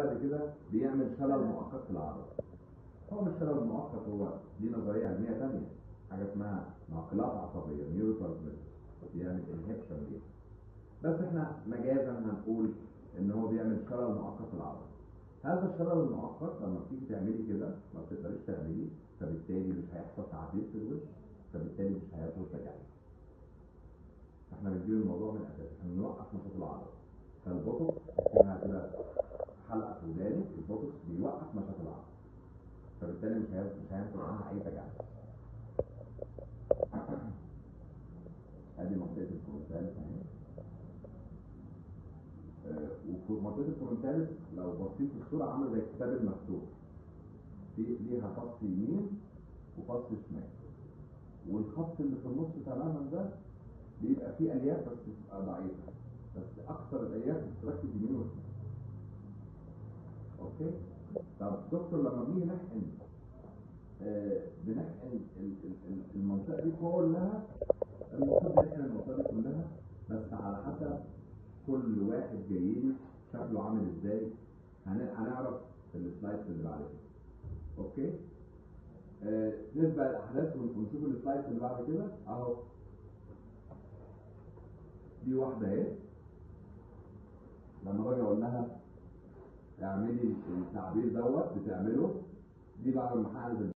بعد كده بيعمل شلل مؤقت في العضله هو مش شلل مؤقت هو دي نظريه علميه ثانيه حاجه اسمها معقلات عصبيه نيورو بيعمل انهبشن ليها بس احنا مجازا هنقول ان هو بيعمل شلل مؤقت في العضله هذا الشلل المؤقت لما بتيجي تعملي كده ما بتقدريش تعمليه فبالتالي مش هيحصل تعديل في الوش فبالتالي مش هيحصل تجاعيد احنا بنجيب الموضوع من الاساس احنا بنوقف نشاط العضله فالبوتوكس اسمها كده حلقه في وداني البوتوكس بيوقف نشاط العضله فبالتالي مش هيحصل مش هيحصل عنها اي تجاعيد ادي منطقه الفرونتاليس اهي آه، وفي منطقه الفرونتاليس لو بصيت في الصوره عامله زي الكتاب المفتوح في ليها فص يمين وفص شمال والخط اللي في النص تماما ده بيبقى فيه الياف بس بتبقى ضعيفه بس اكثر الالياف بتركز يمين وشمال اوكي طب دكتور لما بنيجي نحقن آه بنحقن ال- ال- ال- المنطقه دي كلها المفروض نحقن المنطقه دي كلها بس على حسب كل واحد جاي لي شكله عامل ازاي هن- هنعرف في السلايدز اللي بعد كده اوكي آه نسبة الاحداث ون- ونشوف السلايدز اللي بعد كده اهو دي واحدة اهي لما باجي اقول لها اعملي التعبير دوت بتعمله دي بعد ما حقنت